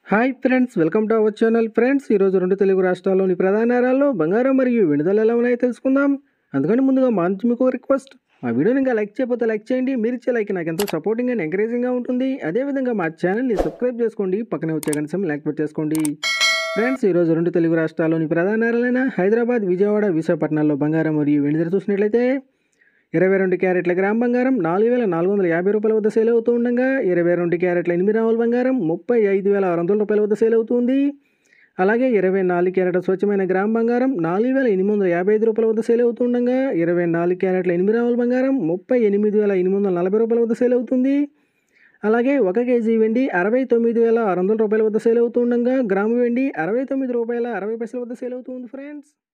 hi friends welcome to our channel friends ఈరోజు రెండు తెలుగు రాష్ట్రాల్లోని ప్రధాన నగరాల్లో బంగారం మరియు విడుదల ఎలా ఉన్నాయో తెలుసుకుందాం అందుకని ముందుగా మా నుంచి మీకు రిక్వెస్ట్ మా వీడియోని ఇంకా లైక్ చేయకపోతే లైక్ చేయండి మీరు ఇచ్చే లైక్ నాకు ఎంతో సపోర్టింగ్ అండ్ ఎంకరేజింగ్గా ఉంటుంది అదేవిధంగా మా ఛానల్ని సబ్స్క్రైబ్ చేసుకోండి పక్కనే వచ్చే గంట యాక్టివేట్ చేసుకోండి ఫ్రెండ్స్ ఈరోజు రెండు తెలుగు రాష్ట్రాల్లోని ప్రధాన నగరాలైన హైదరాబాద్ విజయవాడ విశాఖపట్నాల్లో బంగారం మరియు వెండి ధర చూసినట్లయితే ఇరవై రెండు క్యారెట్ల గ్రామ్ బంగారం నాలుగు వేల నాలుగు వందల యాభై రూపాయల వద్ద సేల్ అవుతూ ఉండగా ఇరవై రెండు క్యారెట్ల ఎనిమిది రావుల బంగారం ముప్పై ఐదు వేల ఆరు వందల రూపాయల వద్ద సేల్ అవుతుంది అలాగే ఇరవై నాలుగు క్యారెట్ల స్వచ్ఛమైన గ్రామ్ బంగారం నాలుగు వేల ఎనిమిది వందల యాభై ఐదు రూపాయల వద్ద సేల్ అవుతుండగా ఇరవై నాలుగు క్యారెట్ల ఎనిమిది రావుల బంగారం ముప్పై ఎనిమిది వేల ఎనిమిది వందల నలభై రూపాయల వద్ద సేల్ అవుతుంది అలాగే ఒక కేజీ వెండి అరవై తొమ్మిది వేల ఆరు వందల రూపాయల వద్ద సేల్ అవుతుండగా గ్రాము వెండి అరవై తొమ్మిది రూపాయల అరవై పైసల వద్ద సేల్ అవుతుంది ఫ్రెండ్స్